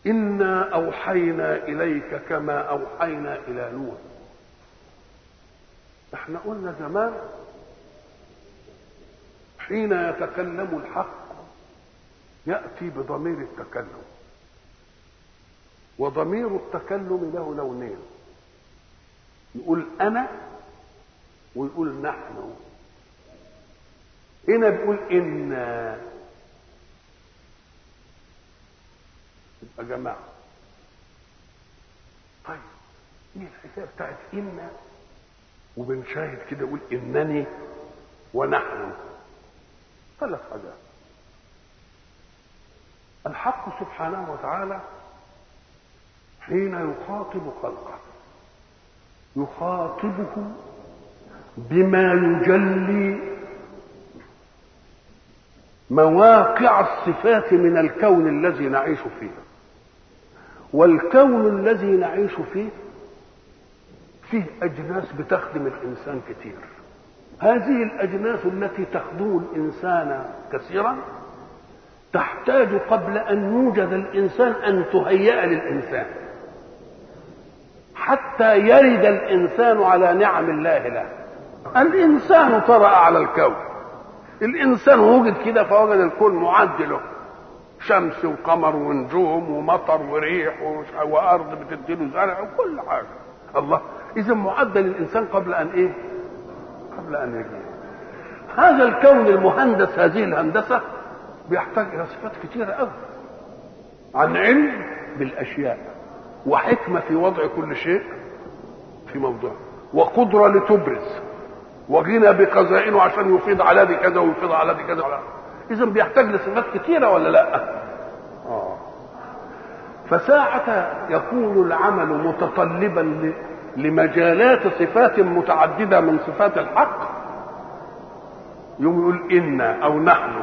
إنا أوحينا إليك كما أوحينا إلى نوح احنا قلنا زمان حين يتكلم الحق يأتي بضمير التكلم وضمير التكلم له لونين يقول أنا ويقول نحن هنا بيقول إنا يبقى جماعة طيب ايه الحكاية بتاعت إنا وبنشاهد كده يقول إنني ونحن ثلاث حاجات الحق سبحانه وتعالى حين يخاطب خلقه يخاطبه بما يجلي مواقع الصفات من الكون الذي نعيش فيه والكون الذي نعيش فيه فيه اجناس بتخدم الانسان كثير هذه الاجناس التي تخدم الانسان كثيرا تحتاج قبل ان يوجد الانسان ان تهيأ للانسان حتى يرد الانسان على نعم الله له الانسان طرأ على الكون الانسان وجد كده فوجد الكون معد له شمس وقمر ونجوم ومطر وريح وارض بتديله زرع وكل حاجه الله اذا معد للانسان قبل ان ايه قبل ان يجي هذا الكون المهندس هذه الهندسه بيحتاج الى صفات كثيره قوي عن علم بالاشياء وحكمه في وضع كل شيء في موضوعه وقدره لتبرز وغنى بخزائنه عشان يفيض على دي كذا ويفيض على دي كذا اذا بيحتاج لصفات كثيره ولا لا آه. فساعة يكون العمل متطلبا لمجالات صفات متعددة من صفات الحق يوم يقول إنا أو نحن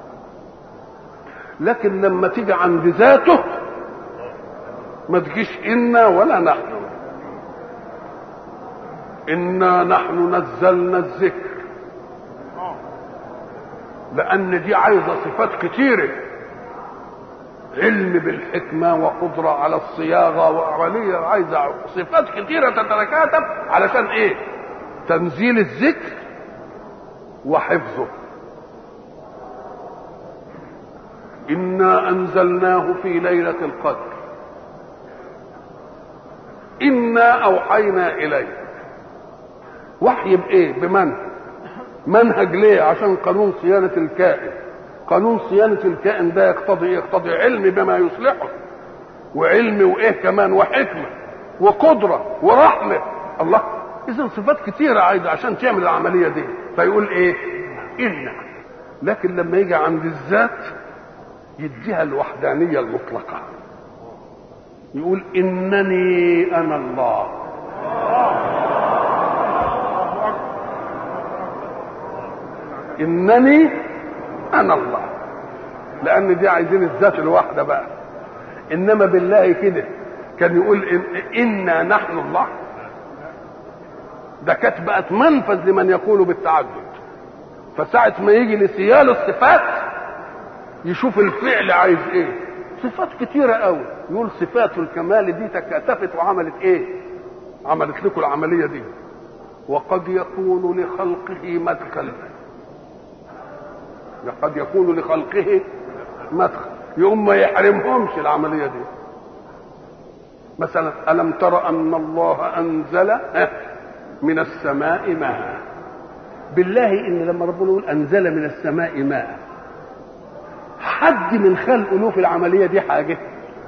لكن لما تيجي عند ذاته ما تجيش إنا ولا نحن إنا نحن نزلنا الذكر لأن دي عايزة صفات كتيرة علم بالحكمة وقدرة على الصياغة وعملية عايزة صفات كتيرة تتكاتب علشان إيه؟ تنزيل الذكر وحفظه إنا أنزلناه في ليلة القدر إنا أوحينا إليك وحي بإيه؟ بمنهج منهج ليه؟ عشان قانون صيانة الكائن قانون صيانة الكائن ده يقتضي يقتضي علم بما يصلحه وعلم وإيه كمان وحكمة وقدرة ورحمة الله إذا صفات كتيرة عايزة عشان تعمل العملية دي فيقول إيه؟ إن لكن لما يجي عند الذات يديها الوحدانية المطلقة يقول إنني أنا الله إنني أنا الله لأن دي عايزين الذات الواحدة بقى إنما بالله كده كان يقول إن إنا نحن الله ده كانت بقت منفذ لمن يقول بالتعدد فساعة ما يجي لسيال الصفات يشوف الفعل عايز ايه صفات كتيرة قوي يقول صفات الكمال دي تكاتفت وعملت ايه عملت لكم العملية دي وقد يكون لخلقه مدخل قد يكون لخلقه مدخل يقوم ما يحرمهمش العملية دي مثلا ألم تر أن الله أنزل من السماء ماء بالله إن لما ربنا يقول أنزل من السماء ماء حد من خلقه له في العملية دي حاجة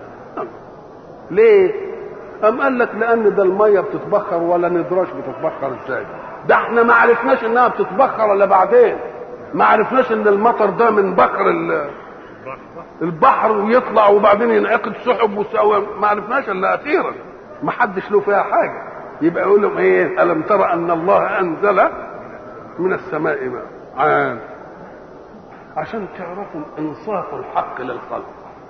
ليه أم قال لك لأن ده المية بتتبخر ولا ندراش بتتبخر ازاي ده احنا ما عرفناش انها بتتبخر الا بعدين ما عرفناش ان المطر ده من بكر البحر ويطلع وبعدين ينعقد سحب وسوى ما عرفناش الا اخيرا ما حدش له فيها حاجه يبقى يقول لهم ايه الم ترى ان الله انزل من السماء ماء عام عشان تعرفوا انصاف الحق للخلق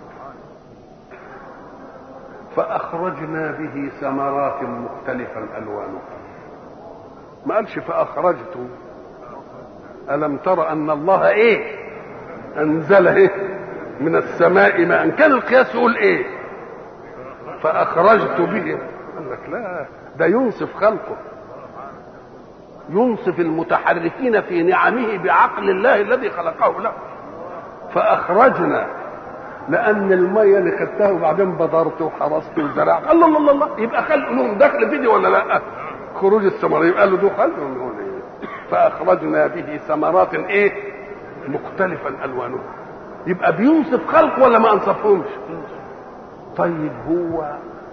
فاخرجنا به ثمرات مختلفا الوانها ما قالش فاخرجت الم ترى ان الله ايه انزل ايه من السماء ماء كان القياس يقول ايه فاخرجت به قال لك لا ده ينصف خلقه ينصف المتحركين في نعمه بعقل الله الذي خلقه له فاخرجنا لان الميه اللي خدتها وبعدين بدرت وحرست وزرعت الله الله الله, الله. يبقى خلق لهم دخل فيدي ولا لا خروج الثمر يبقى له دخل فاخرجنا به ثمرات ايه مختلفا الوانها يبقى بينصف خلق ولا ما انصفهمش طيب هو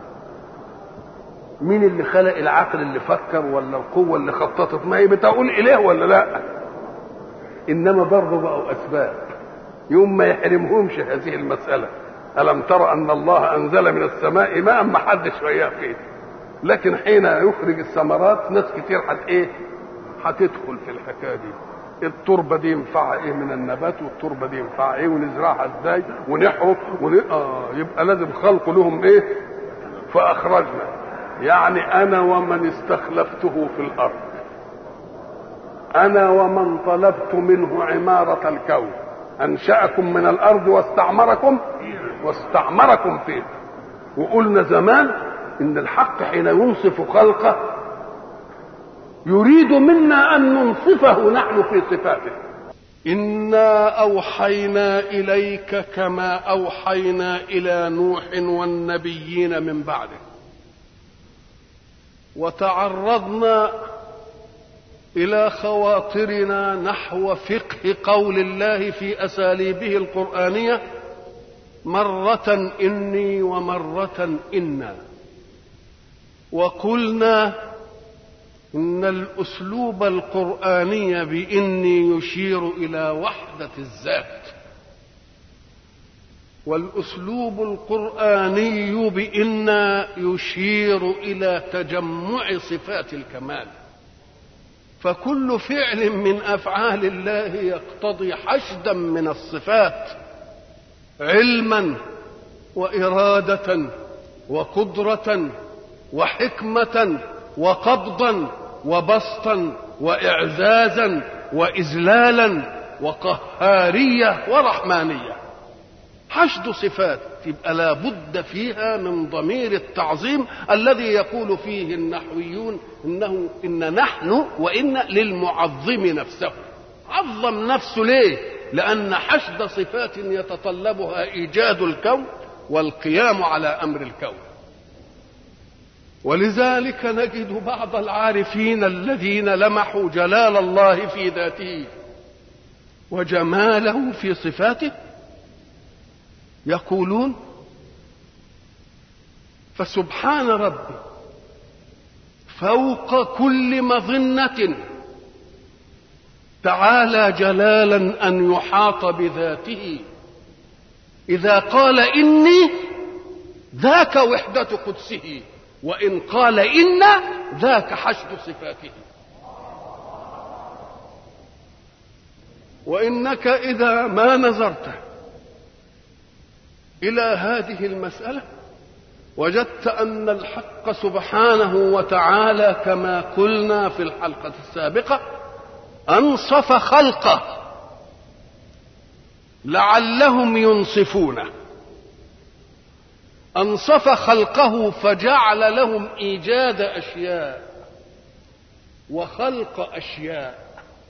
مين اللي خلق العقل اللي فكر ولا القوة اللي خططت ما هي بتقول إله ولا لا إنما برضه بقوا أسباب يوم ما يحرمهمش هذه المسألة ألم ترى أن الله أنزل من السماء ماء ما حدش وياه فيه لكن حين يخرج الثمرات ناس كتير حت إيه هتدخل في الحكاية دي التربة دي ينفعها ايه من النبات والتربة دي ينفعها ايه ونزرعها ازاي ونحرث ون... آه يبقى لازم خلق لهم ايه فاخرجنا يعني انا ومن استخلفته في الارض انا ومن طلبت منه عمارة الكون انشأكم من الارض واستعمركم واستعمركم فيه وقلنا زمان ان الحق حين ينصف خلقه يريد منا ان ننصفه نحن في صفاته انا اوحينا اليك كما اوحينا الى نوح والنبيين من بعده وتعرضنا الى خواطرنا نحو فقه قول الله في اساليبه القرانيه مره اني ومره انا وقلنا ان الاسلوب القراني باني يشير الى وحده الذات والاسلوب القراني بإنا يشير الى تجمع صفات الكمال فكل فعل من افعال الله يقتضي حشدا من الصفات علما واراده وقدره وحكمه وقبضا وبسطا واعزازا واذلالا وقهاريه ورحمانيه حشد صفات يبقى لا بد فيها من ضمير التعظيم الذي يقول فيه النحويون انه ان نحن وان للمعظم نفسه عظم نفسه ليه لان حشد صفات يتطلبها ايجاد الكون والقيام على امر الكون ولذلك نجد بعض العارفين الذين لمحوا جلال الله في ذاته وجماله في صفاته يقولون فسبحان ربي فوق كل مظنة تعالى جلالا أن يحاط بذاته إذا قال إني ذاك وحدة قدسه وإن قال إن ذاك حشد صفاته وإنك إذا ما نظرت إلى هذه المسألة وجدت أن الحق سبحانه وتعالى كما قلنا في الحلقة السابقة أنصف خلقه لعلهم ينصفونه أنصف خلقه فجعل لهم إيجاد أشياء وخلق أشياء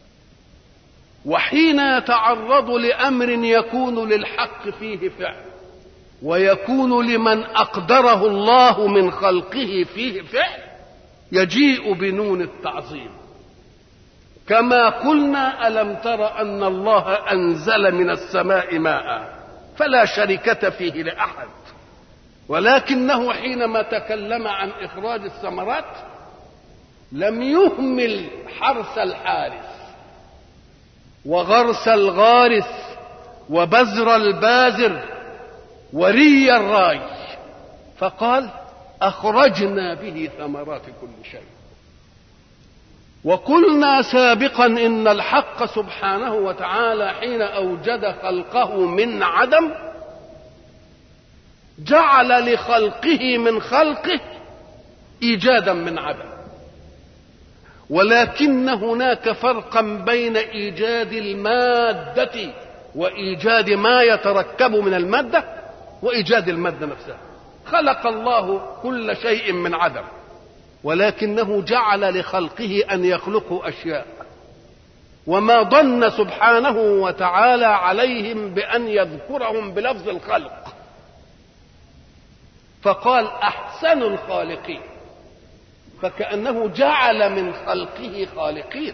وحين يتعرض لأمر يكون للحق فيه فعل ويكون لمن أقدره الله من خلقه فيه فعل يجيء بنون التعظيم كما قلنا ألم تر أن الله أنزل من السماء ماء فلا شركة فيه لأحد ولكنه حينما تكلم عن إخراج الثمرات لم يهمل حرث الحارث وغرس الغارث وبذر الباذر وري الراي فقال أخرجنا به ثمرات كل شيء وقلنا سابقا إن الحق سبحانه وتعالى حين أوجد خلقه من عدم جعل لخلقه من خلقه ايجادا من عدم ولكن هناك فرقا بين ايجاد الماده وايجاد ما يتركب من الماده وايجاد الماده نفسها خلق الله كل شيء من عدم ولكنه جعل لخلقه ان يخلقوا اشياء وما ضن سبحانه وتعالى عليهم بان يذكرهم بلفظ الخلق فقال احسن الخالقين فكانه جعل من خلقه خالقين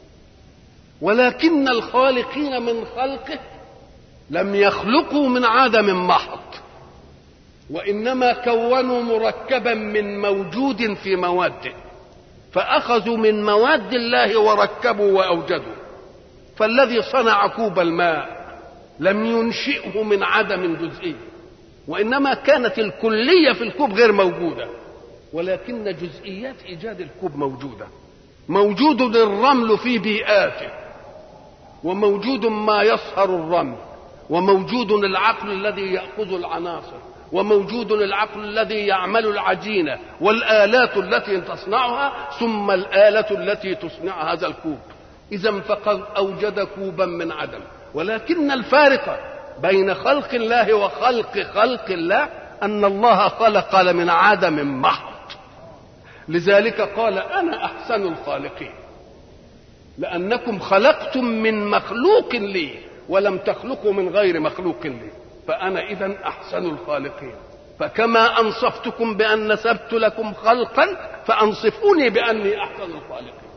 ولكن الخالقين من خلقه لم يخلقوا من عدم محض وانما كونوا مركبا من موجود في مواده فاخذوا من مواد الله وركبوا واوجدوا فالذي صنع كوب الماء لم ينشئه من عدم جزئي وانما كانت الكليه في الكوب غير موجوده ولكن جزئيات ايجاد الكوب موجوده موجود الرمل في بيئاته وموجود ما يصهر الرمل وموجود العقل الذي ياخذ العناصر وموجود العقل الذي يعمل العجينه والالات التي تصنعها ثم الاله التي تصنع هذا الكوب اذا فقد اوجد كوبا من عدم ولكن الفارق بين خلق الله وخلق خلق الله ان الله خلق من عدم محض لذلك قال انا احسن الخالقين لانكم خلقتم من مخلوق لي ولم تخلقوا من غير مخلوق لي فانا اذا احسن الخالقين فكما انصفتكم بان نسبت لكم خلقا فانصفوني باني احسن الخالقين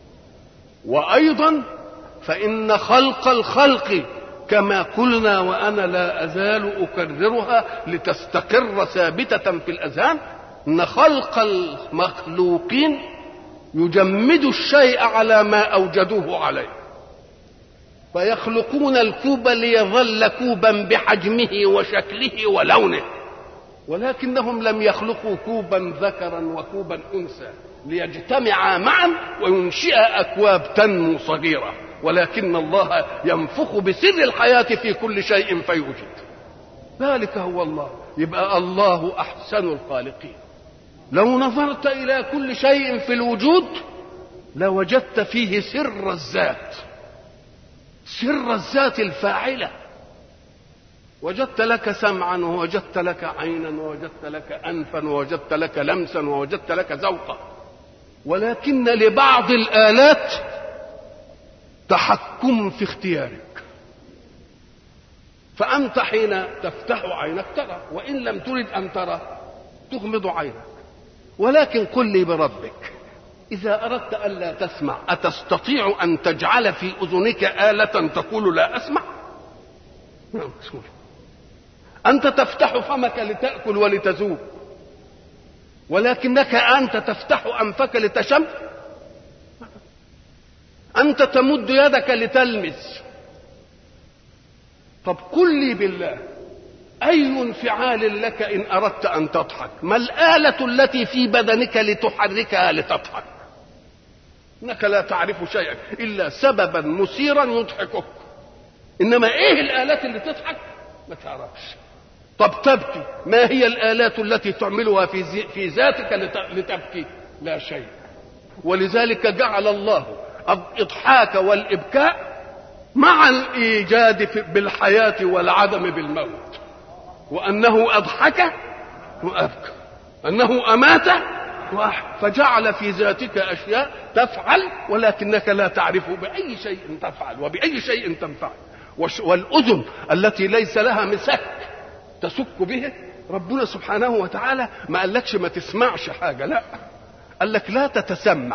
وايضا فان خلق الخلق كما قلنا وانا لا ازال اكررها لتستقر ثابته في الاذهان ان خلق المخلوقين يجمد الشيء على ما اوجدوه عليه فيخلقون الكوب ليظل كوبا بحجمه وشكله ولونه ولكنهم لم يخلقوا كوبا ذكرا وكوبا انثى ليجتمعا معا وينشئ اكواب تنمو صغيره ولكن الله ينفخ بسر الحياه في كل شيء فيوجد ذلك هو الله يبقى الله احسن الخالقين لو نظرت الى كل شيء في الوجود لوجدت فيه سر الذات سر الذات الفاعله وجدت لك سمعا ووجدت لك عينا ووجدت لك انفا ووجدت لك لمسا ووجدت لك ذوقا ولكن لبعض الالات تحكم في اختيارك فانت حين تفتح عينك ترى وان لم ترد ان ترى تغمض عينك ولكن قل لي بربك إذا أردت ألا تسمع أتستطيع أن تجعل في أذنك آلة تقول لا أسمع؟ نعم بسم أنت تفتح فمك لتأكل ولتذوق ولكنك أنت تفتح أنفك لتشم أنت تمد يدك لتلمس طب قل لي بالله أي انفعال لك إن أردت أن تضحك ما الآلة التي في بدنك لتحركها لتضحك إنك لا تعرف شيئا إلا سببا مثيرا يضحكك إنما إيه الآلات اللي تضحك ما تعرفش طب تبكي ما هي الآلات التي تعملها في, زي في ذاتك لتبكي لا شيء ولذلك جعل الله الإضحاك والإبكاء مع الإيجاد بالحياة والعدم بالموت وأنه أضحك وأبكى أنه أمات فجعل في ذاتك أشياء تفعل ولكنك لا تعرف بأي شيء تفعل وبأي شيء تنفعل والأذن التي ليس لها مسك تسك به ربنا سبحانه وتعالى ما قالكش ما تسمعش حاجة لا قال لك لا تتسمع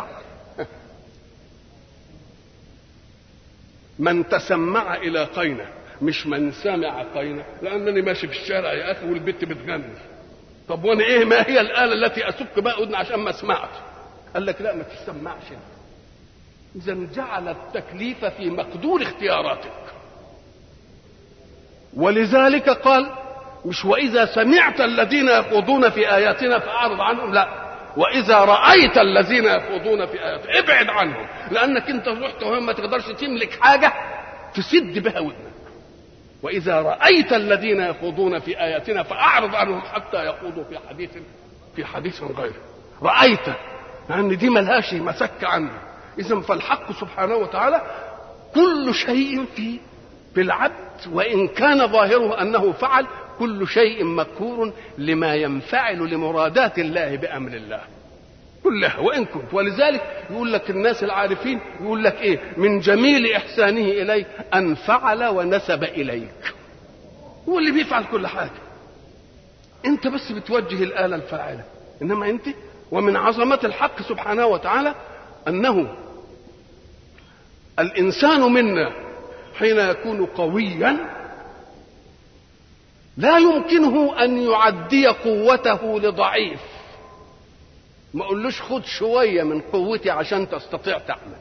من تسمع إلى قينه مش من سمع قينه لانني ماشي في الشارع يا اخي والبت بتغني طب وانا ايه ما هي الاله التي اسك بها اذن عشان ما اسمعش قال لك لا ما تسمعش اذا جعل التكليف في مقدور اختياراتك ولذلك قال مش واذا سمعت الذين يخوضون في اياتنا فاعرض عنهم لا واذا رايت الذين يخوضون في اياتنا ابعد عنهم لانك انت رحت وهم ما تقدرش تملك حاجه تسد بها ودنك وإذا رأيت الذين يخوضون في آياتنا فأعرض عنهم حتى يخوضوا في حديث في حديث غيره رأيت لأن دي ملهاش مسك عنه إذا فالحق سبحانه وتعالى كل شيء في في العبد وإن كان ظاهره أنه فعل كل شيء مكور لما ينفعل لمرادات الله بامر الله كلها وان كنت ولذلك يقول لك الناس العارفين يقول لك ايه من جميل احسانه اليك ان فعل ونسب اليك هو اللي بيفعل كل حاجه انت بس بتوجه الاله الفاعله انما انت ومن عظمه الحق سبحانه وتعالى انه الانسان منا حين يكون قويا لا يمكنه ان يعدي قوته لضعيف ما اقولوش خد شويه من قوتي عشان تستطيع تعمل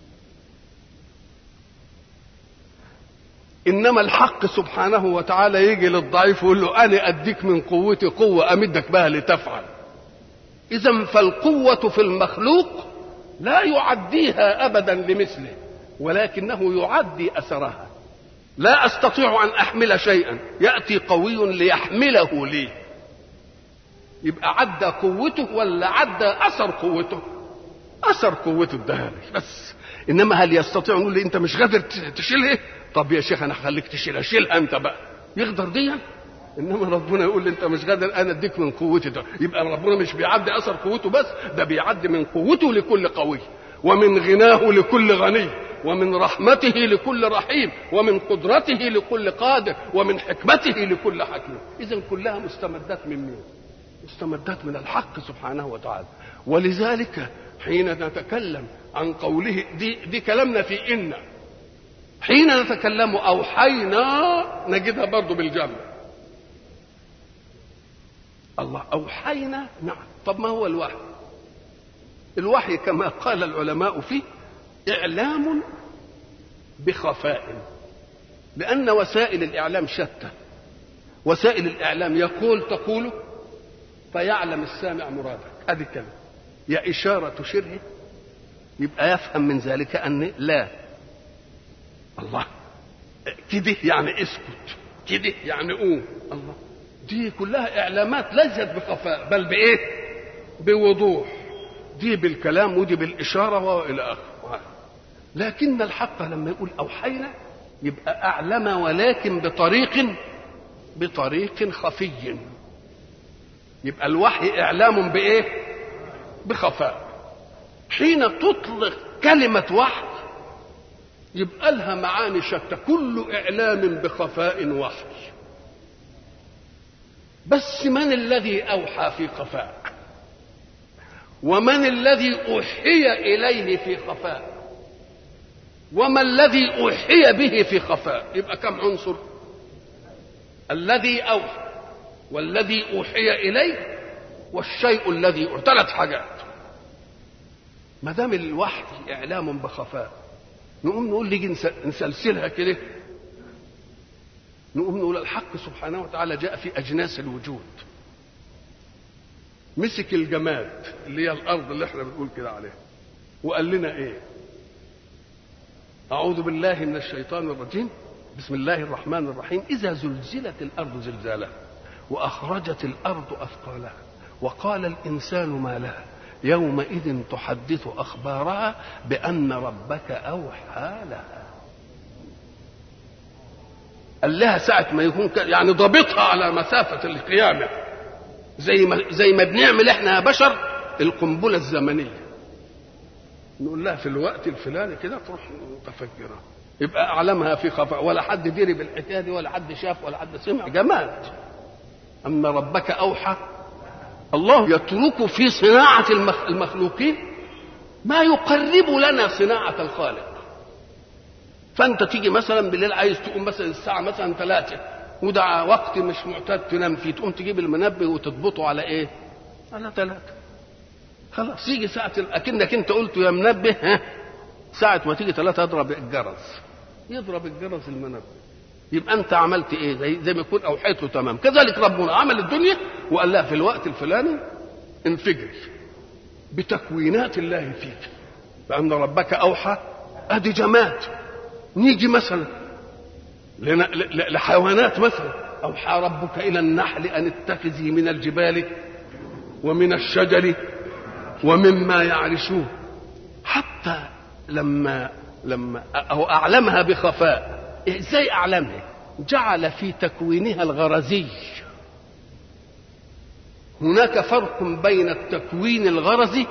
انما الحق سبحانه وتعالى يجي للضعيف ويقول له انا اديك من قوتي قوه امدك بها لتفعل اذا فالقوه في المخلوق لا يعديها ابدا لمثله ولكنه يعدي اثرها لا استطيع ان احمل شيئا ياتي قوي ليحمله لي يبقى عدى قوته ولا عدى اثر قوته اثر قوته اداها بس انما هل يستطيع نقول لي انت مش قادر تشيلها طب يا شيخ انا هخليك تشيلها شيلها انت بقى يقدر دي انما ربنا يقول لي انت مش قادر انا اديك من قوتي ده يبقى ربنا مش بيعدي اثر قوته بس ده بيعدي من قوته لكل قوي ومن غناه لكل غني ومن رحمته لكل رحيم ومن قدرته لكل قادر ومن حكمته لكل حكيم اذا كلها مستمدات من مين مستمدات من الحق سبحانه وتعالى ولذلك حين نتكلم عن قوله دي, دي كلامنا في إن حين نتكلم أوحينا نجدها برضو بالجمع الله أوحينا نعم طب ما هو الوحي الوحي كما قال العلماء فيه إعلام بخفاء لأن وسائل الإعلام شتى وسائل الإعلام يقول تقول فيعلم السامع مرادك ادي الكلام يا اشاره تشره يبقى يفهم من ذلك ان لا الله كده يعني اسكت كده يعني قوم الله دي كلها اعلامات ليست بخفاء بل بايه بوضوح دي بالكلام ودي بالاشاره والى اخره لكن الحق لما يقول اوحينا يبقى اعلم ولكن بطريق بطريق خفي يبقى الوحي اعلام بايه بخفاء حين تطلق كلمه وحي يبقى لها معاني شتى كل اعلام بخفاء وحي بس من الذي اوحى في خفاء ومن الذي اوحي اليه في خفاء وما الذي اوحي به في خفاء يبقى كم عنصر الذي اوحى والذي اوحي اليه والشيء الذي ثلاث حاجات ما دام الوحي اعلام بخفاء نقوم نقول نيجي نسلسلها كده نقوم نقول الحق سبحانه وتعالى جاء في اجناس الوجود مسك الجماد اللي هي الارض اللي احنا بنقول كده عليها وقال لنا ايه اعوذ بالله من الشيطان الرجيم بسم الله الرحمن الرحيم اذا زلزلت الارض زلزالها واخرجت الارض اثقالها وقال الانسان ما لها يومئذ تحدث اخبارها بان ربك اوحى لها قال لها ساعة ما يكون يعني ضابطها على مسافة القيامة زي ما زي ما بنعمل احنا يا بشر القنبلة الزمنية نقول لها في الوقت الفلاني كده تروح متفجرة يبقى أعلمها في خفاء ولا حد دري بالحكاية دي ولا حد شاف ولا حد سمع جماد أما ربك أوحى الله يترك في صناعة المخلوقين ما يقرب لنا صناعة الخالق فأنت تيجي مثلا بالليل عايز تقوم مثلا الساعة مثلا ثلاثة وده وقت مش معتاد تنام فيه تقوم تجيب المنبه وتضبطه على ايه؟ على ثلاثة خلاص يجي ساعة أكنك أنت قلت يا منبه ها ساعة ما تيجي ثلاثة اضرب الجرس يضرب الجرس المنبه يبقى انت عملت ايه زي زي ما يكون اوحيت له تمام كذلك ربنا عمل الدنيا وقال لها في الوقت الفلاني انفجري بتكوينات الله فيك فان ربك اوحى ادي جماد نيجي مثلا لحيوانات مثلا اوحى ربك الى النحل ان اتخذي من الجبال ومن الشجر ومما يعرشون حتى لما لما او اعلمها بخفاء ازاي اعلمها جعل في تكوينها الغرزي هناك فرق بين التكوين الغرزي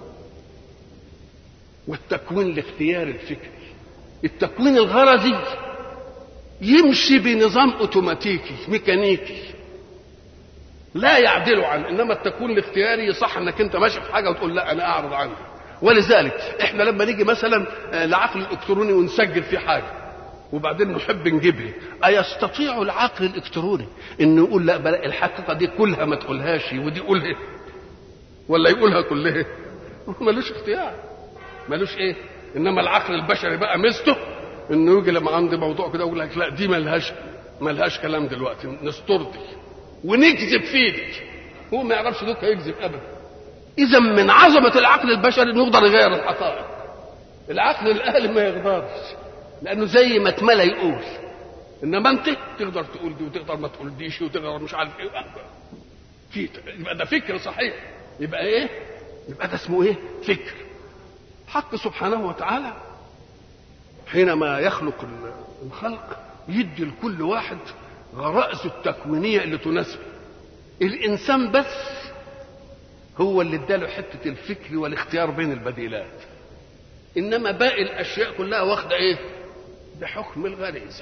والتكوين الاختياري الفكري التكوين الغرزي يمشي بنظام اوتوماتيكي ميكانيكي لا يعدل عنه انما التكوين الاختياري صح انك انت ماشي في حاجه وتقول لا انا اعرض عنها ولذلك احنا لما نيجي مثلا العقل الالكتروني ونسجل فيه حاجه وبعدين نحب نجيبها ايستطيع العقل الالكتروني انه يقول لا بلا الحقيقه دي كلها ما تقولهاش ودي قولها ولا يقولها كلها ملوش اختيار ملوش ايه انما العقل البشري بقى ميزته انه يجي لما عندي موضوع كده يقول لك لا دي ملهاش ملهاش كلام دلوقتي نسترضي ونكذب فيك هو ما يعرفش دوك هيكذب ابدا اذا من عظمه العقل البشري انه يقدر يغير الحقائق العقل الالي ما يقدرش لانه زي ما اتملى يقول انما انت تقدر تقول دي وتقدر ما تقول ديش وتقدر مش عارف ايه في يبقى ده فكر صحيح يبقى ايه يبقى ده اسمه ايه فكر حق سبحانه وتعالى حينما يخلق الخلق يدي لكل واحد غرائزه التكوينيه اللي تناسبه الانسان بس هو اللي اداله حته الفكر والاختيار بين البديلات انما باقي الاشياء كلها واخده ايه بحكم الغريزه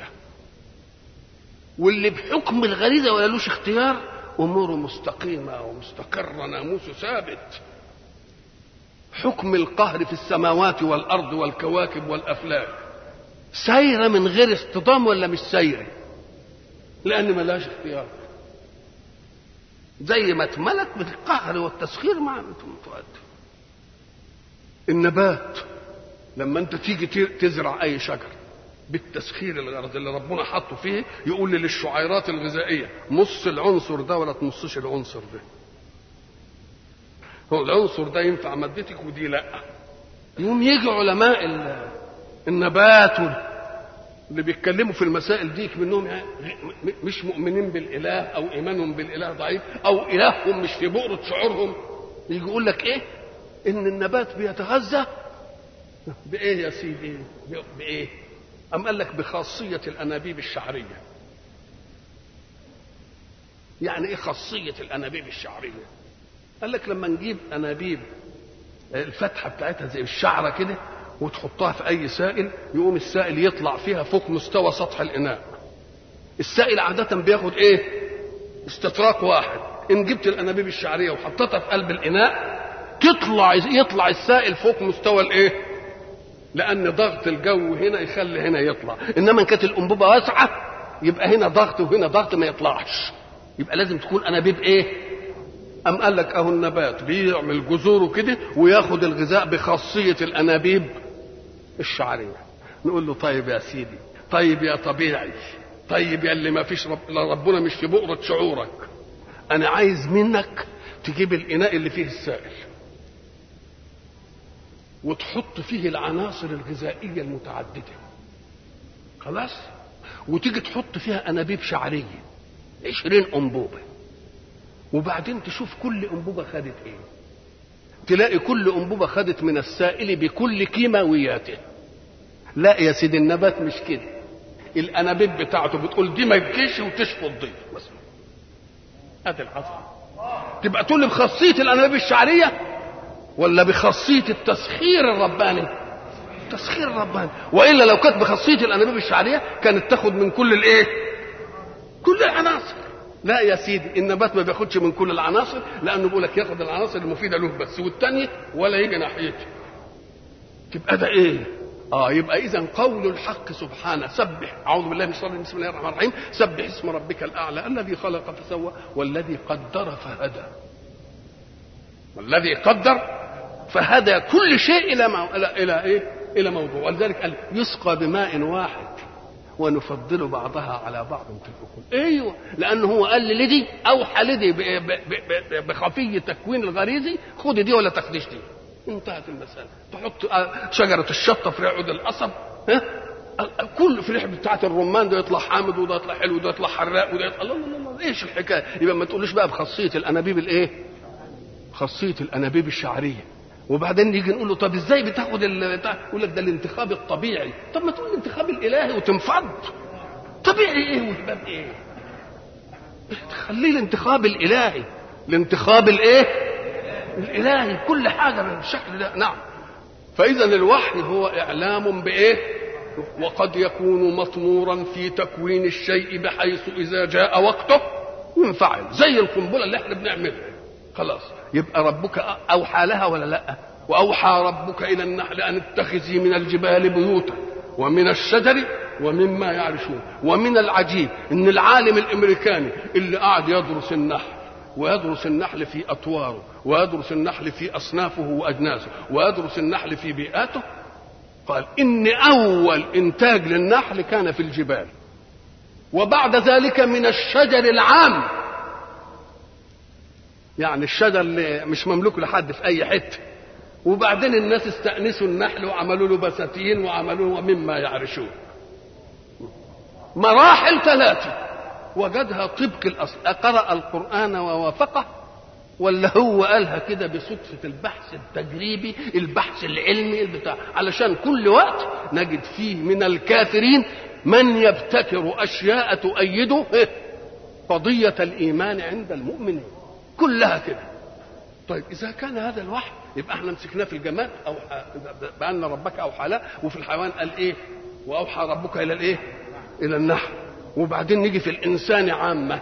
واللي بحكم الغريزه ولوش اختيار اموره مستقيمه ومستقره ناموسه ثابت حكم القهر في السماوات والارض والكواكب والافلاك سايره من غير اصطدام ولا مش سايره لان ملهاش اختيار زي ما اتملت بالقهر والتسخير مع متؤدي النبات لما انت تيجي تزرع اي شجر بالتسخير الغرض اللي ربنا حطه فيه يقول لي للشعيرات الغذائيه مص العنصر ده ولا تمصش العنصر ده هو العنصر ده ينفع مادتك ودي لا يوم يجي علماء النبات اللي بيتكلموا في المسائل دي منهم يعني مش مؤمنين بالاله او ايمانهم بالاله ضعيف او الههم مش في بؤره شعورهم يجي يقول لك ايه ان النبات بيتغذى بايه يا سيدي بايه ام قال لك بخاصيه الانابيب الشعريه يعني ايه خاصيه الانابيب الشعريه قال لك لما نجيب انابيب الفتحه بتاعتها زي الشعره كده وتحطها في اي سائل يقوم السائل يطلع فيها فوق مستوى سطح الاناء السائل عاده بياخد ايه استطراق واحد ان جبت الانابيب الشعريه وحطيتها في قلب الاناء تطلع يطلع السائل فوق مستوى الايه لان ضغط الجو هنا يخلي هنا يطلع انما ان كانت الانبوبه واسعه يبقى هنا ضغط وهنا ضغط ما يطلعش يبقى لازم تكون انابيب ايه أم قال لك أهو النبات بيعمل جذوره كده وياخد الغذاء بخاصية الأنابيب الشعرية نقول له طيب يا سيدي طيب يا طبيعي طيب يا اللي ما فيش رب... ربنا مش في بؤرة شعورك أنا عايز منك تجيب الإناء اللي فيه السائل وتحط فيه العناصر الغذائية المتعددة خلاص وتيجي تحط فيها أنابيب شعرية عشرين أنبوبة وبعدين تشوف كل انبوبه خدت ايه تلاقي كل انبوبه خدت من السائل بكل كيماوياته لا يا سيدي النبات مش كده الانابيب بتاعته بتقول دي ما تجيش وتشفط دي بس ادي العظمه تبقى تقول لي بخاصيه الانابيب الشعريه ولا بخاصيه التسخير الرباني التسخير الرباني والا لو كانت بخاصيه الانابيب الشعريه كانت تاخد من كل الايه كل العناصر لا يا سيدي النبات ما بياخدش من كل العناصر لانه بيقول لك ياخد العناصر المفيده له بس والثانيه ولا يجي ناحيته تبقى ده ايه اه يبقى اذا قول الحق سبحانه سبح اعوذ بالله من الشيطان بسم الله الرحمن الرحيم سبح اسم ربك الاعلى الذي خلق فسوى والذي قدر فهدى والذي قدر فهدى كل شيء الى مو... الى الى ايه الى موضوع ولذلك قال يسقى بماء واحد ونفضل بعضها على بعض في الأكل ايوه لانه هو قال لي دي اوحى لدي بخفي تكوين الغريزي خدي دي ولا تاخديش دي انتهت المساله تحط شجره الشطه في عود القصب ها كل في الريحه بتاعت الرمان ده يطلع حامض وده يطلع حلو وده يطلع حراق وده يطلع الله الله الله ايش الحكايه يبقى ما تقولوش بقى بخاصيه الانابيب الايه خاصيه الانابيب الشعريه وبعدين نيجي نقول له طب ازاي بتاخد ال... يقول لك ده الانتخاب الطبيعي طب ما تقول الانتخاب الالهي وتنفض طبيعي ايه وهباب ايه خليه الانتخاب الالهي الانتخاب الايه الالهي كل حاجه بالشكل ده نعم فاذا الوحي هو اعلام بايه وقد يكون مطمورا في تكوين الشيء بحيث اذا جاء وقته ينفعل زي القنبله اللي احنا بنعملها خلاص يبقى ربك اوحى لها ولا لا واوحى ربك الى النحل ان اتخذي من الجبال بيوتا ومن الشجر ومما يعرشون ومن العجيب ان العالم الامريكاني اللي قاعد يدرس النحل ويدرس النحل في اطواره ويدرس النحل في اصنافه واجناسه ويدرس النحل في بيئاته قال ان اول انتاج للنحل كان في الجبال وبعد ذلك من الشجر العام يعني الشجر اللي مش مملوك لحد في اي حته وبعدين الناس استأنسوا النحل وعملوا له بساتين وعملوا له مما يعرشون مراحل ثلاثة وجدها طبق الأصل أقرأ القرآن ووافقه ولا هو قالها كده بصدفة البحث التجريبي البحث العلمي البتاع علشان كل وقت نجد فيه من الكافرين من يبتكر أشياء تؤيده قضية الإيمان عند المؤمنين كلها كده طيب إذا كان هذا الوحي يبقى احنا مسكناه في الجماد أو بأن ربك أوحى له وفي الحيوان قال إيه وأوحى ربك إلى الإيه إلى النحل وبعدين نيجي في الإنسان عامة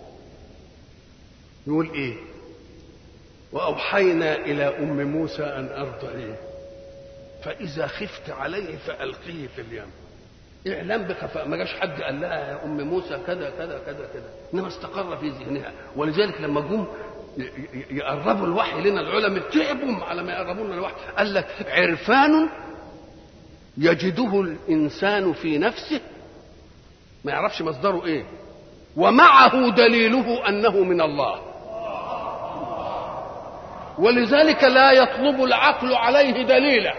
يقول إيه وأوحينا إلى أم موسى أن أرضعيه فإذا خفت عليه فألقيه في اليم إعلام بخفاء ما جاش حد قال لها يا أم موسى كذا كذا كذا كذا إنما استقر في ذهنها ولذلك لما جم يقربوا الوحي لنا العلماء تعبوا على ما يقربوا لنا الوحي قال لك عرفان يجده الإنسان في نفسه ما يعرفش مصدره إيه ومعه دليله أنه من الله ولذلك لا يطلب العقل عليه دليلا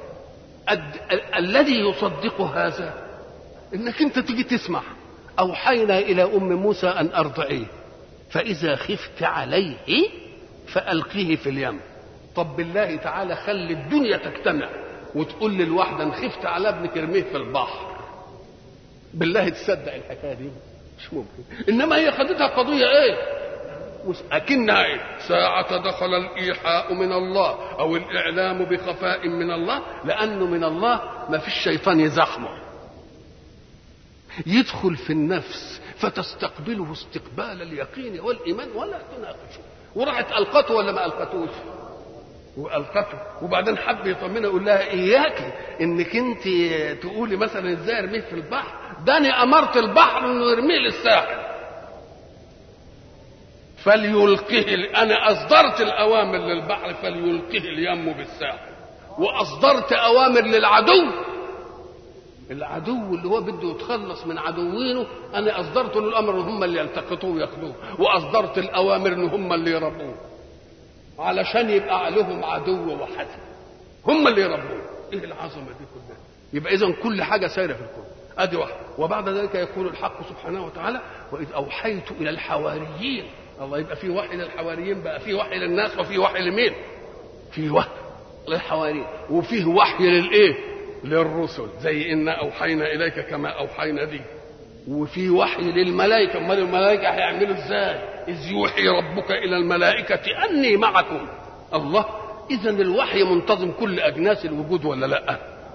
الذي يصدق هذا انك انت تيجي تسمع اوحينا الى ام موسى ان ارضعيه فاذا خفت عليه فالقيه في اليم طب بالله تعالى خلي الدنيا تجتمع وتقول للواحده ان خفت على ابنك ارميه في البحر بالله تصدق الحكايه دي مش ممكن انما هي خدتها قضيه ايه أكنها إيه؟ ساعة دخل الإيحاء من الله أو الإعلام بخفاء من الله لأنه من الله ما فيش شيطان يزحمه يدخل في النفس فتستقبله استقبال اليقين والإيمان ولا تناقشه وراحت ألقته ولا ما ألقتوش وألقته وبعدين حب يطمنها يقول لها إياك إنك أنت تقولي مثلا إزاي أرميه في البحر ده أنا أمرت البحر إنه يرميه للساحل فليلقه انا اصدرت الاوامر للبحر فليلقه اليم بالساحل واصدرت اوامر للعدو العدو اللي هو بده يتخلص من عدوينه انا اصدرت له الامر ان هم اللي يلتقطوه وياخدوه واصدرت الاوامر ان هم اللي يربوه علشان يبقى عليهم عدو وحسن هم اللي يربوه ايه العظمه دي كلها يبقى اذا كل حاجه سايره في الكون ادي واحده وبعد ذلك يقول الحق سبحانه وتعالى واذ اوحيت الى الحواريين الله يبقى في وحي للحواريين بقى في وحي للناس وفي وحي لمين في وحي للحواريين وفيه وحي للايه للرسل زي إنا أوحينا إليك كما أوحينا دي وفي وحي للملائكة أمال الملائكة هيعملوا إزاي إذ يوحي ربك إلى الملائكة أني معكم الله إذا الوحي منتظم كل أجناس الوجود ولا لأ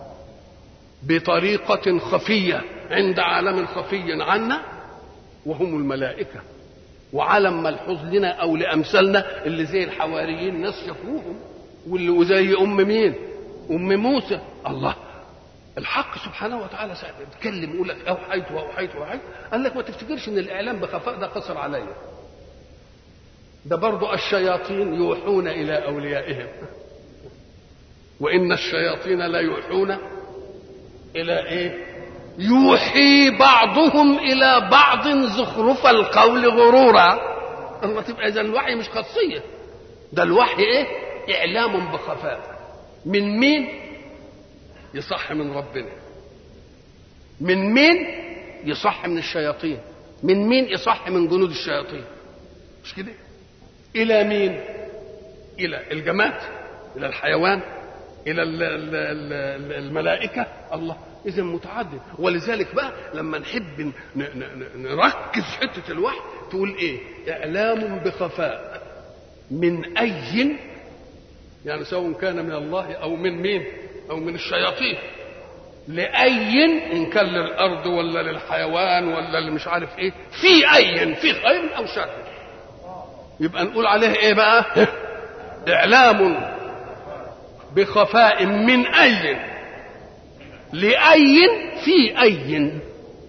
بطريقة خفية عند عالم خفي عنا وهم الملائكة وعالم ملحوظ لنا أو لأمثالنا اللي زي الحواريين ناس شافوهم واللي وزي أم مين أم موسى الله الحق سبحانه وتعالى يتكلم يقول لك اوحيت واوحيت واوحيت قال لك ما تفتكرش ان الاعلام بخفاء ده قصر عليا ده برضو الشياطين يوحون الى اوليائهم وان الشياطين لا يوحون الى ايه يوحي بعضهم الى بعض زخرف القول غرورا الله تبقى اذا الوحي مش خاصيه ده الوحي ايه اعلام بخفاء من مين يصح من ربنا من مين يصح من الشياطين من مين يصح من جنود الشياطين مش كده الى مين الى الجماد الى الحيوان الى الملائكه الله اذا متعدد ولذلك بقى لما نحب ن- ن- ن- نركز حته الوحي تقول ايه اعلام بخفاء من اي يعني سواء كان من الله او من مين او من الشياطين لاي ان كان للارض ولا للحيوان ولا اللي مش عارف ايه في اي في خير او شر يبقى نقول عليه ايه بقى اعلام بخفاء من اي لاي في اي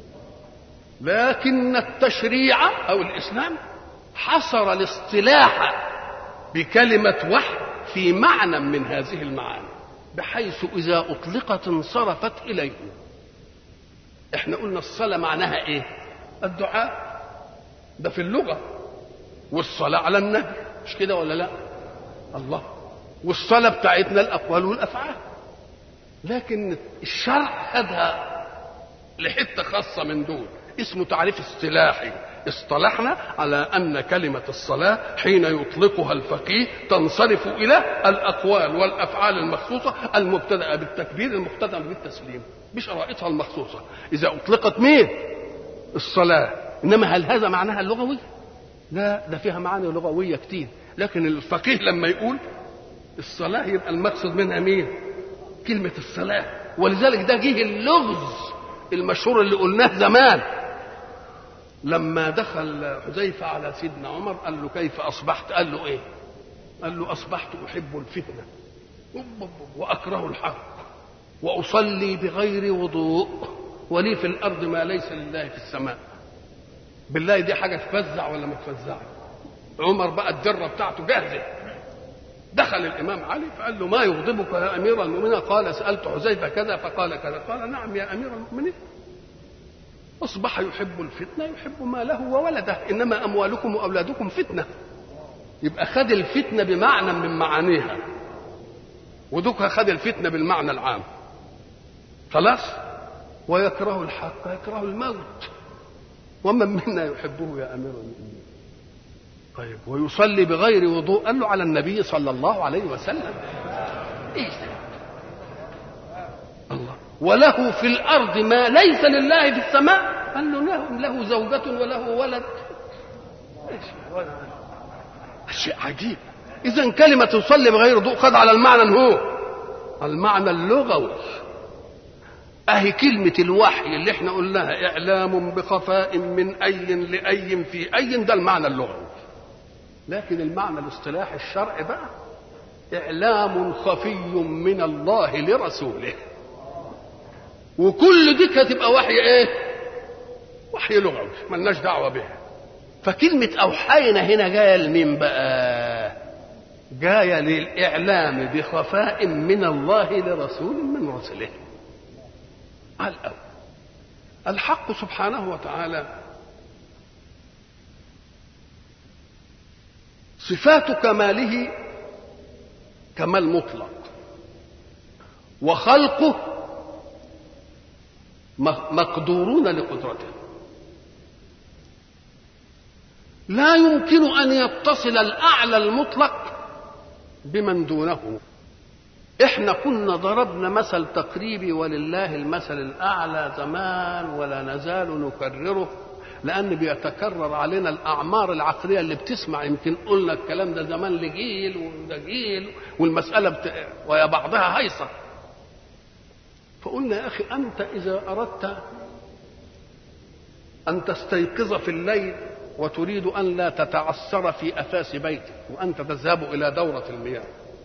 لكن التشريع او الاسلام حصر الاصطلاح بكلمه وحي في معنى من هذه المعاني بحيث اذا اطلقت انصرفت اليه احنا قلنا الصلاه معناها ايه الدعاء ده في اللغه والصلاه على النبي مش كده ولا لا الله والصلاه بتاعتنا الاقوال والافعال لكن الشرع خدها لحته خاصه من دول اسمه تعريف اصطلاحي اصطلحنا على ان كلمه الصلاه حين يطلقها الفقيه تنصرف الى الاقوال والافعال المخصوصه المبتدأه بالتكبير المختتمه بالتسليم بشرائطها المخصوصه اذا اطلقت مين الصلاه انما هل هذا معناها اللغوي لا ده فيها معاني لغويه كتير لكن الفقيه لما يقول الصلاه يبقى المقصد منها مين كلمه الصلاه ولذلك ده جه اللغز المشهور اللي قلناه زمان لما دخل حذيفة على سيدنا عمر قال له كيف أصبحت قال له إيه قال له أصبحت أحب الفتنة وأكره الحق وأصلي بغير وضوء ولي في الأرض ما ليس لله في السماء بالله دي حاجة تفزع ولا ما تفزع عمر بقى الدرة بتاعته جاهزة دخل الإمام علي فقال له ما يغضبك يا أمير المؤمنين قال سألت حذيفة كذا فقال كذا قال نعم يا أمير المؤمنين أصبح يحب الفتنة يحب ماله وولده إنما أموالكم وأولادكم فتنة يبقى خد الفتنة بمعنى من معانيها ودوك خد الفتنة بالمعنى العام خلاص ويكره الحق يكره الموت ومن منا يحبه يا أمير المؤمنين طيب ويصلي بغير وضوء قال له على النبي صلى الله عليه وسلم إيه الله وله في الارض ما ليس لله في السماء قال له له, له زوجة وله ولد شيء عجيب اذا كلمة تصلي بغير ضوء خد على المعنى هو المعنى اللغوي اهي كلمة الوحي اللي احنا قلناها اعلام بخفاء من اي لاي في اي ده المعنى اللغوي لكن المعنى الاصطلاحي الشرعي بقى اعلام خفي من الله لرسوله وكل دي هتبقى وحي ايه وحي لغوي ملناش دعوه بها فكلمه اوحينا هنا جايه لمين بقى جايه للاعلام بخفاء من الله لرسول من رسله على الاول الحق سبحانه وتعالى صفات كماله كمال مطلق وخلقه مقدورون لقدرته لا يمكن ان يتصل الاعلى المطلق بمن دونه احنا كنا ضربنا مثل تقريبي ولله المثل الاعلى زمان ولا نزال نكرره لان بيتكرر علينا الاعمار العقليه اللي بتسمع يمكن قلنا الكلام ده زمان لجيل وده جيل والمساله بت... ويا بعضها هيصه فقلنا يا اخي انت اذا اردت ان تستيقظ في الليل وتريد ان لا تتعثر في اثاث بيتك وانت تذهب الى دوره المياه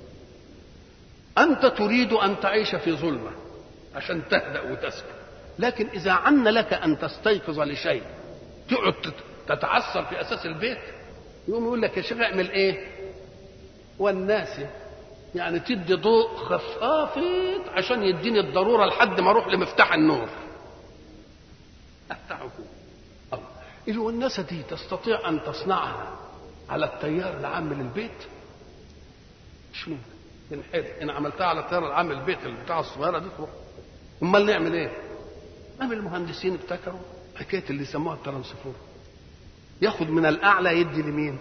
انت تريد ان تعيش في ظلمه عشان تهدا وتسكن لكن اذا عن لك ان تستيقظ لشيء تقعد تتعثر في اساس البيت يقوم يقول لك يا شيخ اعمل ايه والناس يعني تدي ضوء خفافت عشان يديني الضروره لحد ما اروح لمفتاح النور افتحه الله اذا والناس دي تستطيع ان تصنعها على التيار العام للبيت مش ممكن ان ان عملتها على التيار العام للبيت بتاع الصغيره دي تروح امال نعمل ايه؟ نعمل المهندسين ابتكروا حكايه اللي يسموها الترانسفور ياخد من الاعلى يدي لمين؟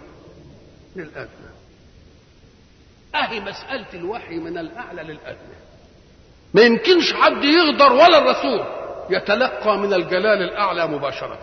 للادنى اهي مساله الوحي من الاعلى للادنى ما يمكنش حد يقدر ولا الرسول يتلقى من الجلال الاعلى مباشره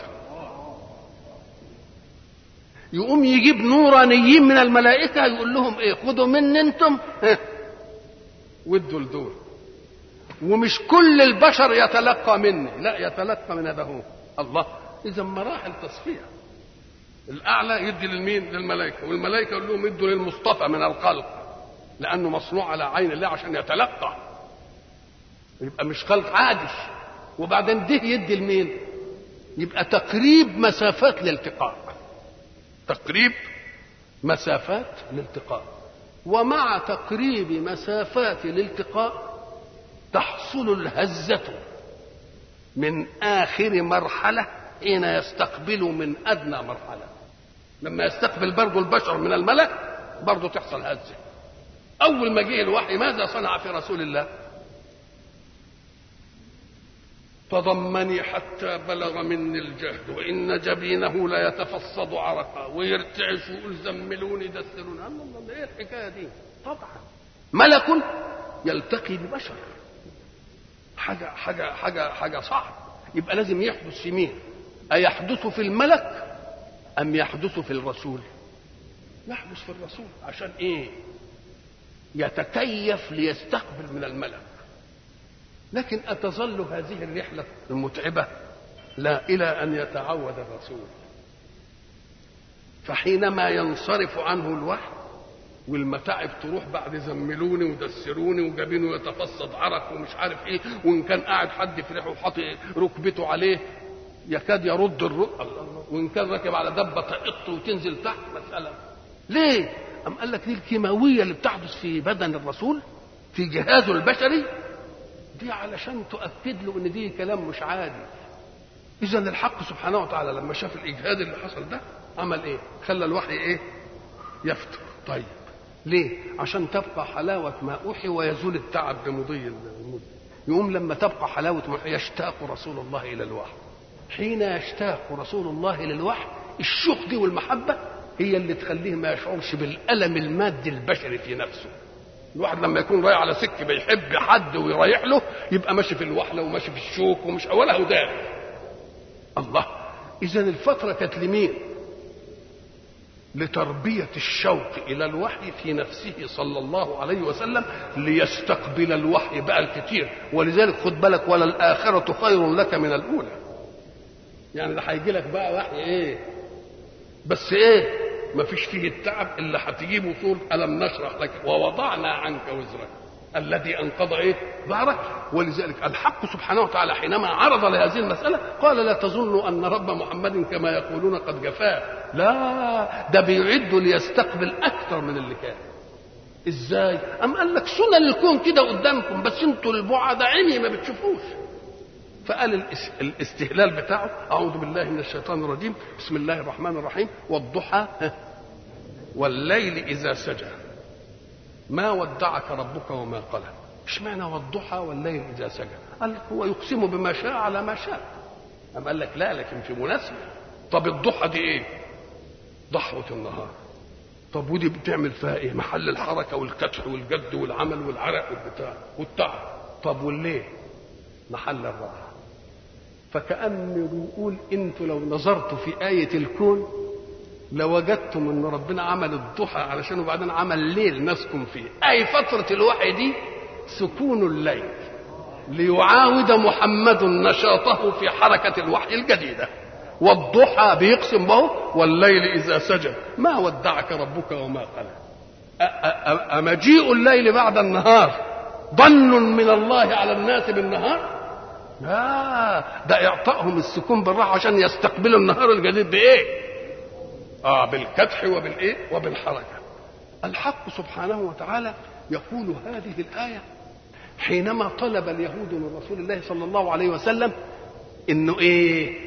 يقوم يجيب نورانيين من الملائكه يقول لهم ايه خدوا مني انتم وادوا لدول ومش كل البشر يتلقى مني لا يتلقى من هذا هو الله اذا مراحل تصفيه الاعلى يدي للمين للملائكه والملائكه يقول لهم ادوا للمصطفى من الخلق لانه مصنوع على عين الله عشان يتلقى يبقى مش خلق عادي وبعدين ده يدي لمين يبقى تقريب مسافات الالتقاء تقريب مسافات الالتقاء ومع تقريب مسافات الالتقاء تحصل الهزة من آخر مرحلة حين يستقبل من أدنى مرحلة لما يستقبل برضه البشر من الملك برضه تحصل هزة أول ما جه الوحي ماذا صنع في رسول الله فضمني حتى بلغ مني الجهد وإن جبينه لا يتفصد عرقا ويرتعش ويقول زملوني دثروني الله الله ايه الحكايه دي طبعا ملك يلتقي ببشر حاجه حاجه حاجه حاجه صعب يبقى لازم يحدث في مين أيحدث في الملك أم يحدث في الرسول يحدث في الرسول عشان إيه يتكيف ليستقبل من الملك لكن أتظل هذه الرحلة المتعبة لا إلى أن يتعود الرسول فحينما ينصرف عنه الوحي والمتاعب تروح بعد زملوني ودسروني وجابينه يتفصد عرق ومش عارف ايه وان كان قاعد حد في ريحه وحاطط ركبته عليه يكاد يرد الرؤى وان كان راكب على دبه تقط وتنزل تحت مساله ليه؟ أم قال لك دي الكيماويه اللي بتحدث في بدن الرسول في جهازه البشري دي علشان تؤكد له ان دي كلام مش عادي اذا الحق سبحانه وتعالى لما شاف الاجهاد اللي حصل ده عمل ايه خلى الوحي ايه يفتر طيب ليه عشان تبقى حلاوة ما أوحي ويزول التعب بمضي المدة يقوم لما تبقى حلاوة ما يشتاق رسول الله إلى الوحي حين يشتاق رسول الله إلى الوحي الشوق دي والمحبة هي اللي تخليه ما يشعرش بالألم المادي البشري في نفسه الواحد لما يكون رايح على سكه بيحب حد ويريح له يبقى ماشي في الوحله وماشي في الشوك ومش ولا هداه الله اذا الفتره كانت لمين لتربيه الشوق الى الوحي في نفسه صلى الله عليه وسلم ليستقبل الوحي بقى الكتير ولذلك خد بالك ولا الاخره خير لك من الاولى يعني ده هيجي لك بقى وحي ايه بس ايه ما فيش فيه التعب الا هتجيبه طول الم نشرح لك ووضعنا عنك وزرك الذي انقض ايه ظهرك ولذلك الحق سبحانه وتعالى حينما عرض لهذه المساله قال لا تظنوا ان رب محمد كما يقولون قد جفاه لا ده بيعد ليستقبل اكثر من اللي كان ازاي ام قال لك سنن الكون كده قدامكم بس انتوا البعد عيني ما بتشوفوش فقال الاستهلال بتاعه اعوذ بالله من الشيطان الرجيم بسم الله الرحمن الرحيم والضحى والليل اذا سجى ما ودعك ربك وما قلى اشمعنى والضحى والليل اذا سجى قال هو يقسم بما شاء على ما شاء أم قال لك لا لكن في مناسبة طب الضحى دي ايه ضحوة النهار طب ودي بتعمل فيها ايه محل الحركة والكدح والجد والعمل والعرق والبتاع والتعب طب والليل محل الراحة فكأنه بيقول انتوا لو نظرتوا في آية الكون لوجدتم ان ربنا عمل الضحى علشان وبعدين عمل ليل نسكن فيه اي فترة الوحي دي سكون الليل ليعاود محمد نشاطه في حركة الوحي الجديدة والضحى بيقسم به والليل إذا سجى ما ودعك ربك وما قلى أمجيء الليل بعد النهار ظن من الله على الناس بالنهار لا ده إعطائهم السكون بالراحة عشان يستقبلوا النهار الجديد بإيه آه بالكدح وبالإيه وبالحركة الحق سبحانه وتعالى يقول هذه الآية حينما طلب اليهود من رسول الله صلى الله عليه وسلم انه ايه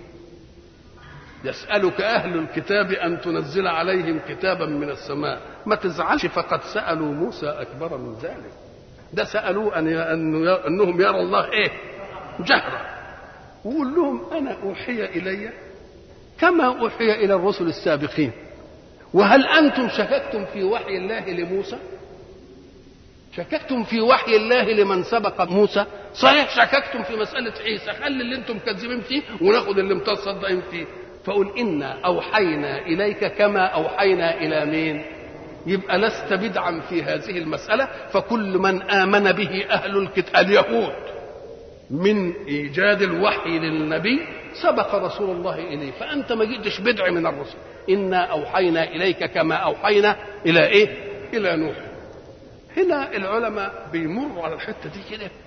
يسألك أهل الكتاب أن تنزل عليهم كتابا من السماء ما تزعلش فقد سألوا موسى أكبر من ذلك ده سألوه أن أنهم يروا الله إيه جهرة وقول لهم أنا أوحي إلي كما أوحي إلى الرسل السابقين وهل أنتم شككتم في وحي الله لموسى شككتم في وحي الله لمن سبق موسى صحيح شككتم في مسألة عيسى خلي اللي انتم كذبين فيه وناخد اللي متصدقين فيه فقل إنا أوحينا إليك كما أوحينا إلى مين يبقى لست بدعا في هذه المسألة فكل من آمن به أهل الكتاب اليهود من إيجاد الوحي للنبي سبق رسول الله إليه فأنت ما جئتش بدع من الرسل إنا أوحينا إليك كما أوحينا إلى إيه إلى نوح هنا العلماء بيمروا على الحتة دي كده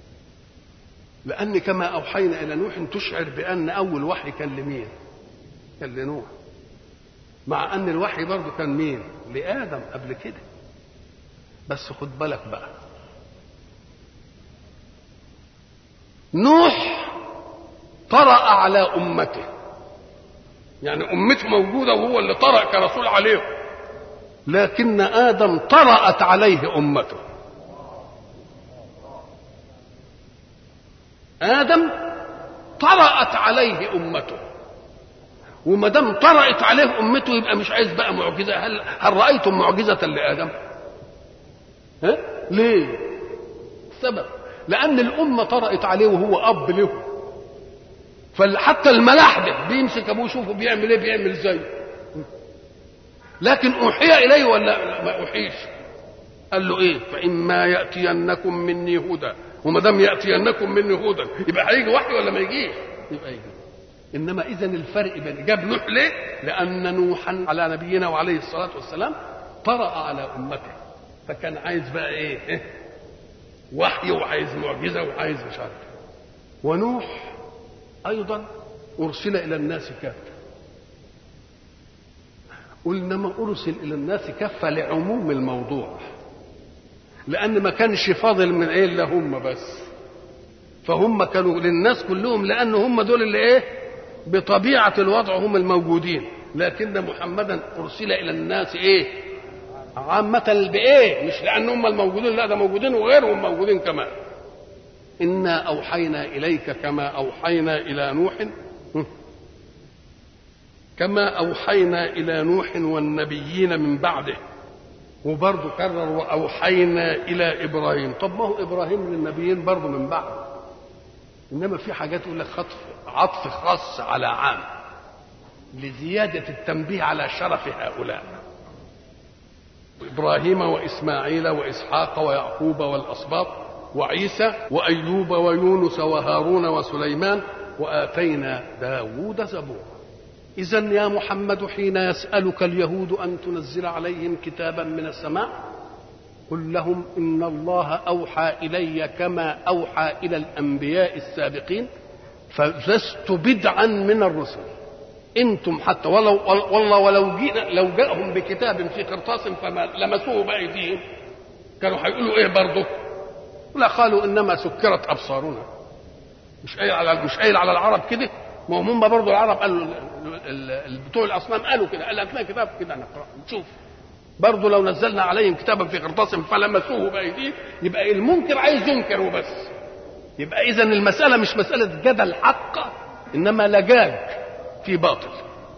لأن كما أوحينا إلى نوح تشعر بأن أول وحي كان لمين كان لنوح مع أن الوحي برضه كان مين لآدم قبل كده بس خد بالك بقى نوح طرأ على أمته يعني أمته موجودة وهو اللي طرأ كرسول عليهم لكن آدم طرأت عليه أمته آدم طرأت عليه أمته وما دام طرأت عليه أمته يبقى مش عايز بقى معجزة هل هل رأيتم معجزة لآدم؟ ها؟ ليه؟ السبب لأن الأمة طرأت عليه وهو أب له فحتى الملاحدة بيمسك أبوه يشوفه بيعمل إيه بيعمل زيه لكن أوحي إليه ولا ما أوحيش قال له إيه فإما يأتينكم مني هدى وما دام يأتينكم مني هدى يبقى هيجي وحي ولا ما يجيش يبقى يجي انما اذا الفرق بين جاب نوح ليه؟ لان نوحا على نبينا وعليه الصلاه والسلام طرأ على امته فكان عايز بقى ايه؟ وحي وعايز معجزه وعايز مش عارف ونوح ايضا ارسل الى الناس كافه قلنا ما ارسل الى الناس كافه لعموم الموضوع لان ما كانش فاضل من ايه الا هم بس فهم كانوا للناس كلهم لان هم دول اللي ايه بطبيعه الوضع هم الموجودين لكن محمدا ارسل الى الناس ايه عامة بإيه؟ مش لأن هم الموجودين لا ده موجودين وغيرهم موجودين كمان. إنا أوحينا إليك كما أوحينا إلى نوح كما أوحينا إلى نوح والنبيين من بعده وبرضه كرر وأوحينا إلى إبراهيم طب ما هو إبراهيم للنبيين برضه من بعد إنما في حاجات يقول لك خطف عطف خاص على عام لزيادة التنبيه على شرف هؤلاء إبراهيم وإسماعيل وإسحاق ويعقوب والأسباط وعيسى وأيوب ويونس وهارون وسليمان وآتينا داود زبورا إذا يا محمد حين يسألك اليهود أن تنزل عليهم كتابا من السماء قل لهم إن الله أوحى إلي كما أوحى إلى الأنبياء السابقين فلست بدعا من الرسل انتم حتى ولو والله ولو جينا لو جاءهم بكتاب في قرطاس فما لمسوه بايديهم كانوا هيقولوا ايه برضه؟ لا قالوا انما سكرت ابصارنا مش قايل على مش قايل على العرب كده ما هم برضه العرب قالوا بتوع الاصنام قالوا كده قال هات لنا كتاب كده نقرا نشوف برضه لو نزلنا عليهم كتابا في قرطاس فلمسوه بايديهم يبقى المنكر عايز ينكر وبس يبقى اذا المساله مش مساله جدل حق انما لجاج في باطل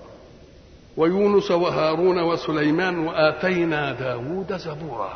ويونس وهارون وسليمان وآتينا داود زبورا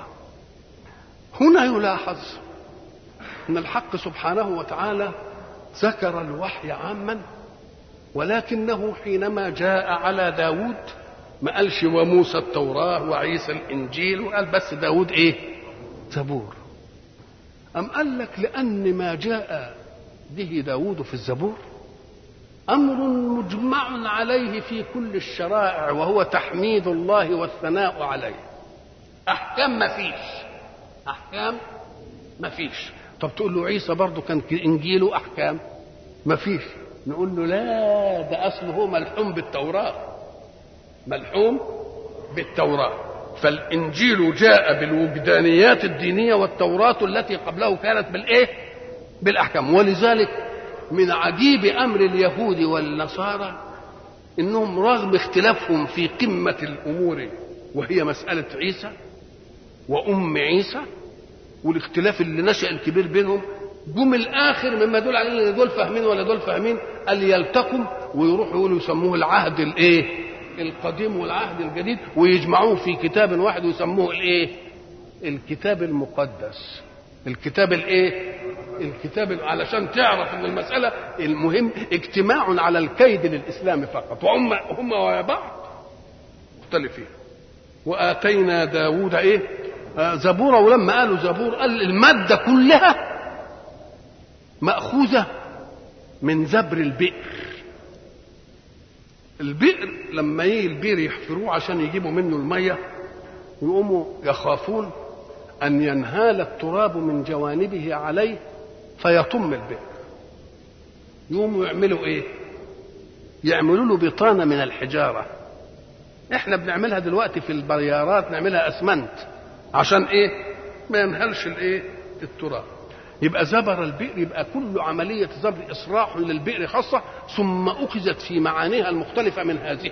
هنا يلاحظ أن الحق سبحانه وتعالى ذكر الوحي عاما ولكنه حينما جاء على داود ما قالش وموسى التوراة وعيسى الإنجيل وقال بس داود إيه زبور أم قال لك لأن ما جاء به داود في الزبور امر مجمع عليه في كل الشرائع وهو تحميد الله والثناء عليه احكام ما فيش احكام ما فيش طب تقول له عيسى برضه كان انجيله احكام ما فيش نقول له لا ده اصله ملحوم بالتوراه ملحوم بالتوراه فالانجيل جاء بالوجدانيات الدينيه والتوراه التي قبله كانت بالايه بالاحكام ولذلك من عجيب امر اليهود والنصارى انهم رغم اختلافهم في قمه الامور وهي مساله عيسى وام عيسى والاختلاف اللي نشا الكبير بينهم جم الاخر مما يدل على ان دول فاهمين ولا دول فاهمين قال يلتقوا ويروحوا يقولوا يسموه العهد الايه؟ القديم والعهد الجديد ويجمعوه في كتاب واحد ويسموه الايه؟ الكتاب المقدس الكتاب الايه الكتاب علشان تعرف ان المساله المهم اجتماع على الكيد للاسلام فقط وهم هم ويا بعض مختلفين واتينا داوود ايه آه زبورا ولما قالوا زبور قال الماده كلها ماخوذه من زبر البئر البئر لما يجي البئر يحفروه عشان يجيبوا منه الميه يقوموا يخافون أن ينهال التراب من جوانبه عليه فيطم البئر يقوموا يعملوا إيه؟ يعملوا له بطانة من الحجارة احنا بنعملها دلوقتي في البريارات نعملها اسمنت عشان ايه ما ينهلش الايه التراب يبقى زبر البئر يبقى كل عملية زبر إصلاح للبئر خاصة ثم أخذت في معانيها المختلفة من هذه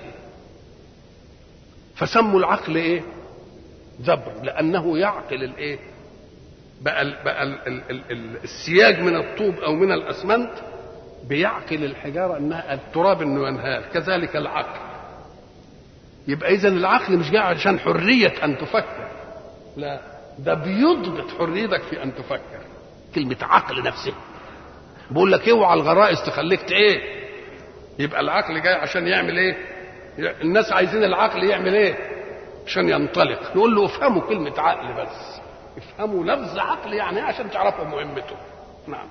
فسموا العقل إيه زبر لأنه يعقل الإيه بقى, ال بقى ال ال ال ال السياج من الطوب أو من الأسمنت بيعقل الحجارة أنها التراب أنه ينهال كذلك العقل يبقى إذا العقل مش جاي عشان حرية أن تفكر لا ده بيضبط حريتك في أن تفكر كلمة عقل نفسه بقول لك اوعى الغرائز تخليك ايه يبقى العقل جاي عشان يعمل ايه الناس عايزين العقل يعمل ايه عشان ينطلق نقول له افهموا كلمة عقل بس افهموا لفظ عقل يعني ايه عشان تعرفوا مهمته نعم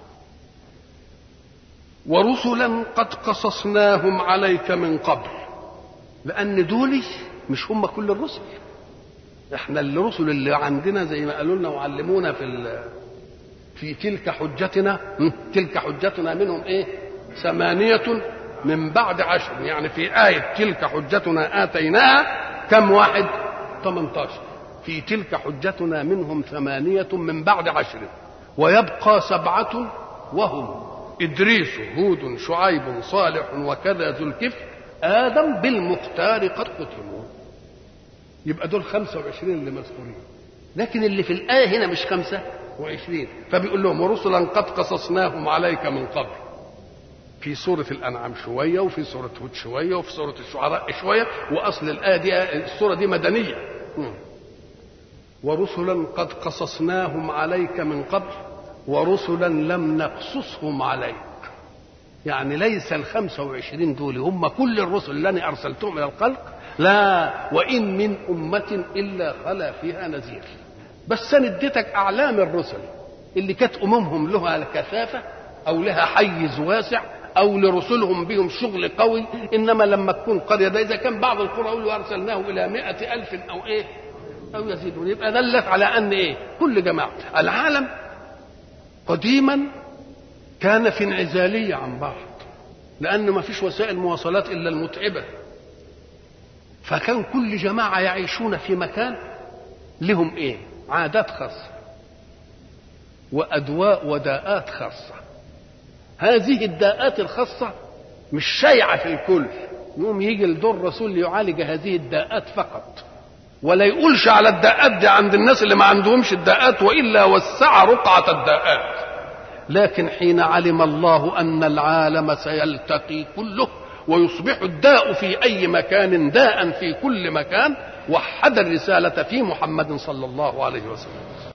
ورسلا قد قصصناهم عليك من قبل لان دول مش هم كل الرسل احنا الرسل اللي عندنا زي ما قالوا لنا وعلمونا في في تلك حجتنا تلك حجتنا منهم ايه ثمانية من بعد عشر يعني في آية تلك حجتنا آتيناها كم واحد 18 في تلك حجتنا منهم ثمانية من بعد عشر ويبقى سبعة وهم إدريس هود شعيب صالح وكذا ذو الكفل آدم بالمختار قد ختموا يبقى دول 25 اللي مذكورين لكن اللي في الآية هنا مش خمسة وعشرين فبيقول لهم ورسلا قد قصصناهم عليك من قبل في سورة الأنعام شوية وفي سورة هود شوية وفي سورة الشعراء شوية وأصل الآية دي السورة دي مدنية ورسلا قد قصصناهم عليك من قبل ورسلا لم نقصصهم عليك يعني ليس الخمسة وعشرين دول هم كل الرسل الذين أرسلتهم إلى الخلق لا وإن من أمة إلا خلا فيها نذير بس انا اديتك اعلام الرسل اللي كانت اممهم لها كثافه او لها حيز واسع او لرسلهم بهم شغل قوي انما لما تكون قريه ده اذا كان بعض القرى يقول ارسلناه الى مائة الف او ايه او يزيدون يبقى دلت على ان ايه كل جماعه العالم قديما كان في انعزاليه عن بعض لان ما فيش وسائل مواصلات الا المتعبه فكان كل جماعه يعيشون في مكان لهم ايه عادات خاصة وأدواء وداءات خاصة هذه الداءات الخاصة مش شائعة في الكل يوم يجي لدور رسول ليعالج هذه الداءات فقط ولا يقولش على الداءات دي عند الناس اللي ما عندهمش الداءات وإلا وسع رقعة الداءات لكن حين علم الله أن العالم سيلتقي كله ويصبح الداء في أي مكان داء في كل مكان وحد الرسالة في محمد صلى الله عليه وسلم